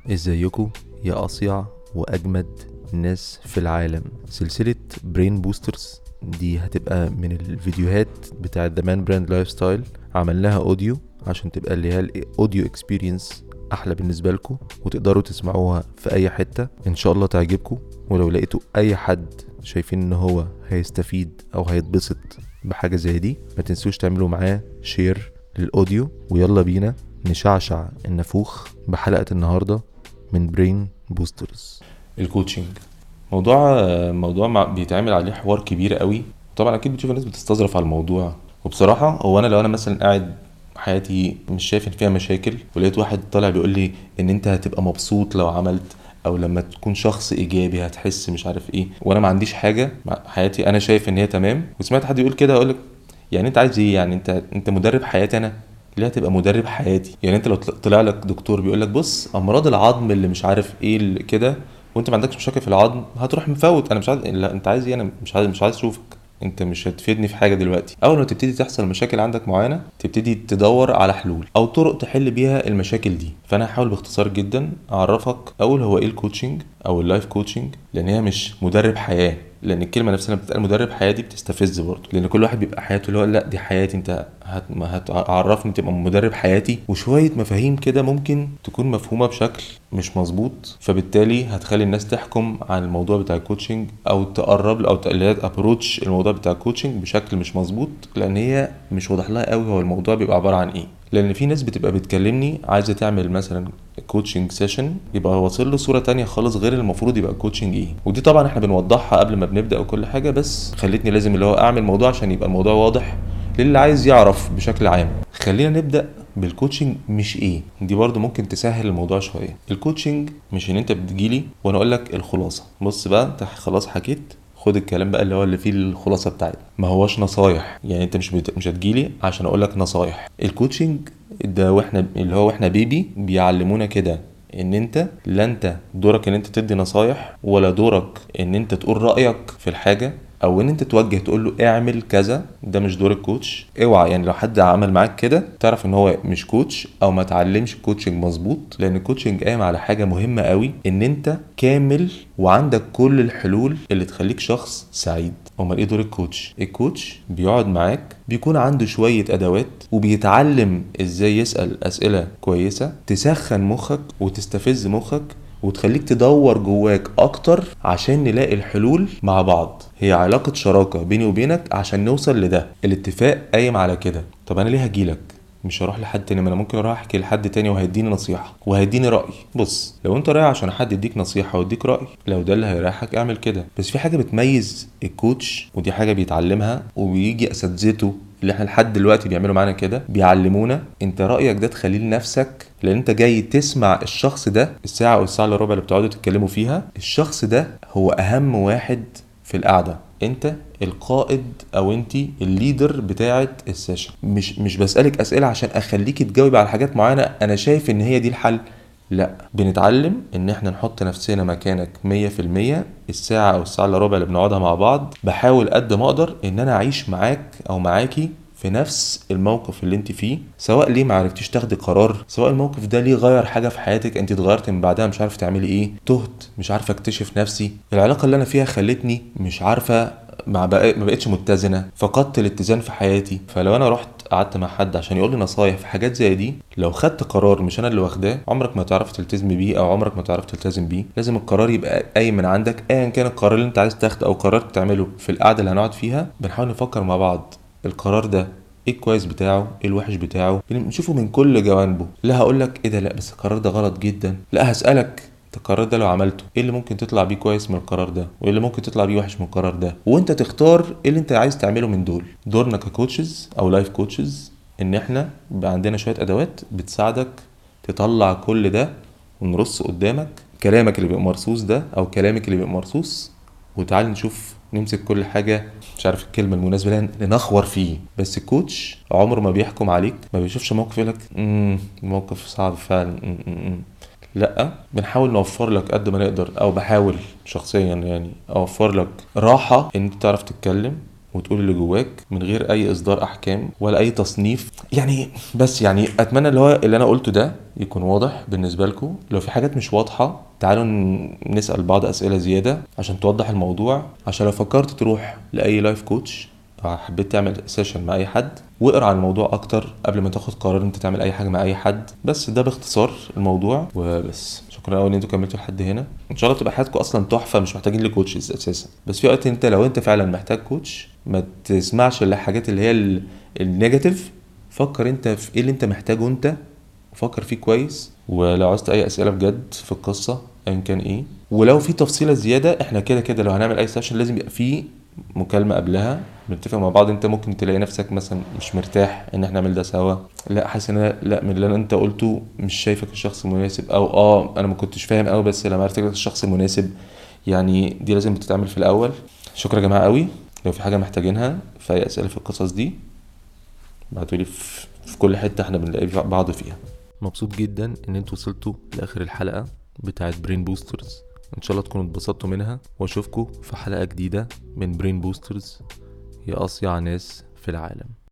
ازيكم يا اصيع واجمد ناس في العالم سلسلة برين بوسترز دي هتبقى من الفيديوهات بتاعت ذا مان براند لايف ستايل عملناها اوديو عشان تبقى اللي هي الاوديو اكسبيرينس احلى بالنسبه لكم وتقدروا تسمعوها في اي حته ان شاء الله تعجبكم ولو لقيتوا اي حد شايفين ان هو هيستفيد او هيتبسط بحاجه زي دي ما تنسوش تعملوا معاه شير للاوديو ويلا بينا نشعشع النافوخ بحلقه النهارده من برين بوسترز الكوتشنج موضوع موضوع مع- بيتعمل عليه حوار كبير قوي طبعا اكيد بتشوف الناس بتستظرف على الموضوع وبصراحه هو انا لو انا مثلا قاعد حياتي مش شايف ان فيها مشاكل ولقيت واحد طالع بيقول لي ان انت هتبقى مبسوط لو عملت او لما تكون شخص ايجابي هتحس مش عارف ايه وانا ما عنديش حاجه مع حياتي انا شايف ان هي تمام وسمعت حد يقول كده اقول لك يعني انت عايز ايه يعني انت انت مدرب حياتي انا ليه هتبقى مدرب حياتي يعني انت لو طل- طلع لك دكتور بيقول لك بص امراض العظم اللي مش عارف ايه اللي كده وانت ما عندكش مشاكل في العظم هتروح مفوت انا مش عايز لا انت عايز ايه انا مش عايز مش عايز اشوفك انت مش هتفيدني في حاجه دلوقتي اول ما تبتدي تحصل مشاكل عندك معينه تبتدي تدور على حلول او طرق تحل بيها المشاكل دي فانا هحاول باختصار جدا اعرفك اول هو ايه الكوتشنج او اللايف كوتشنج لان هي مش مدرب حياه لان الكلمه نفسها لما بتتقال مدرب حياه دي بتستفز برضه لان كل واحد بيبقى حياته اللي هو لا دي حياتي انت هت... ما هتعرفني تبقى مدرب حياتي وشويه مفاهيم كده ممكن تكون مفهومه بشكل مش مظبوط فبالتالي هتخلي الناس تحكم عن الموضوع بتاع الكوتشنج او تقرب له او ت- اللي هي ابروتش الموضوع بتاع الكوتشنج بشكل مش مظبوط لان هي مش واضح لها قوي هو الموضوع بيبقى عباره عن ايه لان في ناس بتبقى بتكلمني عايزه تعمل مثلا كوتشنج سيشن يبقى واصل له صوره تانية خالص غير المفروض يبقى الكوتشنج ايه ودي طبعا احنا بنوضحها قبل ما بنبدا وكل حاجه بس خلتني لازم اللي هو اعمل موضوع عشان يبقى الموضوع واضح للي عايز يعرف بشكل عام خلينا نبدا بالكوتشنج مش ايه دي برضو ممكن تسهل الموضوع شويه الكوتشنج مش ان انت بتجيلي وانا اقول لك الخلاصه بص بقى انت خلاص حكيت خد الكلام بقى اللي هو اللي فيه الخلاصه بتاعتنا ما هوش نصايح يعني انت مش بت... مش هتجيلي عشان اقول لك نصايح الكوتشنج ده واحنا اللي هو واحنا بيبي بيعلمونا كده ان انت لا انت دورك ان انت تدي نصايح ولا دورك ان انت تقول رايك في الحاجه او ان انت توجه تقول له اعمل كذا ده مش دور الكوتش اوعى يعني لو حد عمل معاك كده تعرف ان هو مش كوتش او ما تعلمش الكوتشنج مظبوط لان الكوتشنج قايم على حاجه مهمه قوي ان انت كامل وعندك كل الحلول اللي تخليك شخص سعيد امال ايه دور الكوتش الكوتش بيقعد معاك بيكون عنده شويه ادوات وبيتعلم ازاي يسال اسئله كويسه تسخن مخك وتستفز مخك وتخليك تدور جواك اكتر عشان نلاقي الحلول مع بعض هي علاقة شراكة بيني وبينك عشان نوصل لده الاتفاق قايم على كده طب انا ليه هجيلك مش هروح لحد تاني ما انا ممكن اروح احكي لحد تاني وهيديني نصيحة وهيديني رأي بص لو انت رايح عشان حد يديك نصيحة ويديك رأي لو ده اللي هيريحك اعمل كده بس في حاجة بتميز الكوتش ودي حاجة بيتعلمها وبيجي اساتذته اللي احنا لحد دلوقتي بيعملوا معانا كده بيعلمونا انت رايك ده تخليه لنفسك لان انت جاي تسمع الشخص ده الساعه او الساعه الا ربع اللي بتقعدوا تتكلموا فيها الشخص ده هو اهم واحد في القعده انت القائد او انت الليدر بتاعه السيشن مش مش بسالك اسئله عشان اخليكي تجاوبي على حاجات معينه انا شايف ان هي دي الحل لا بنتعلم ان احنا نحط نفسنا مكانك 100% الساعة او الساعة الا ربع اللي بنقعدها مع بعض بحاول قد ما اقدر ان انا اعيش معاك او معاكي في نفس الموقف اللي انت فيه سواء ليه ما عرفتيش تاخدي قرار سواء الموقف ده ليه غير حاجه في حياتك انت اتغيرت من بعدها مش عارفه تعملي ايه تهت مش عارفه اكتشف نفسي العلاقه اللي انا فيها خلتني مش عارفه ما بق- ما بقتش متزنه فقدت الاتزان في حياتي فلو انا رحت قعدت مع حد عشان يقول لي نصايح في حاجات زي دي لو خدت قرار مش انا اللي واخداه عمرك ما تعرف تلتزم بيه او عمرك ما تعرف تلتزم بيه لازم القرار يبقى قايم من عندك ايا كان القرار اللي انت عايز تاخده او قررت تعمله في القعده اللي هنقعد فيها بنحاول نفكر مع بعض القرار ده ايه الكويس بتاعه ايه الوحش بتاعه بنشوفه من كل جوانبه لا هقول لك ايه ده لا بس القرار ده غلط جدا لا هسالك انت القرار ده لو عملته ايه اللي ممكن تطلع بيه كويس من القرار ده وايه اللي ممكن تطلع بيه وحش من القرار ده وانت تختار ايه اللي انت عايز تعمله من دول دورنا ككوتشز او لايف كوتشز ان احنا بقى عندنا شويه ادوات بتساعدك تطلع كل ده ونرص قدامك كلامك اللي بيبقى مرصوص ده او كلامك اللي بيبقى مرصوص وتعال نشوف نمسك كل حاجة مش عارف الكلمة المناسبة لها لنخور فيه بس الكوتش عمره ما بيحكم عليك ما بيشوفش موقف يقول لك امم موقف صعب فعلا مم، مم، مم." لا بنحاول نوفر لك قد ما نقدر او بحاول شخصيا يعني اوفر لك راحة ان انت تعرف تتكلم وتقول اللي جواك من غير اي اصدار احكام ولا اي تصنيف يعني بس يعني اتمنى اللي هو اللي انا قلته ده يكون واضح بالنسبه لكم لو في حاجات مش واضحه تعالوا ن- نسال بعض اسئله زياده عشان توضح الموضوع عشان لو فكرت تروح لاي لايف كوتش أو حبيت تعمل سيشن مع اي حد واقرا عن الموضوع اكتر قبل ما تاخد قرار انت تعمل اي حاجه مع اي حد بس ده باختصار الموضوع وبس شكرا قوي ان انتوا كملتوا لحد هنا ان شاء الله تبقى حياتكم اصلا تحفه مش محتاجين لكوتشز اساسا بس في وقت انت لو انت فعلا محتاج كوتش ما تسمعش الحاجات اللي هي ال- النيجاتيف فكر انت في ايه اللي انت محتاجه انت وفكر فيه كويس ولو عاوزت اي اسئله بجد في القصه ايا كان ايه ولو في تفصيله زياده احنا كده كده لو هنعمل اي سيشن لازم يبقى فيه مكالمه قبلها بنتفق مع بعض انت ممكن تلاقي نفسك مثلا مش مرتاح ان احنا نعمل ده سوا لا حاسس ان أنا- لا من اللي انت قلته مش شايفك الشخص المناسب او اه انا ما كنتش فاهم قوي بس لما عرفت الشخص المناسب يعني دي لازم تتعمل في الاول شكرا يا جماعه قوي لو في حاجه محتاجينها في اي اسئله في القصص دي بعتولي في في كل حته احنا بنلاقي بعض فيها مبسوط جدا ان انتوا وصلتوا لاخر الحلقه بتاعت برين بوسترز ان شاء الله تكونوا اتبسطتوا منها واشوفكم في حلقه جديده من برين بوسترز يا اصيع ناس في العالم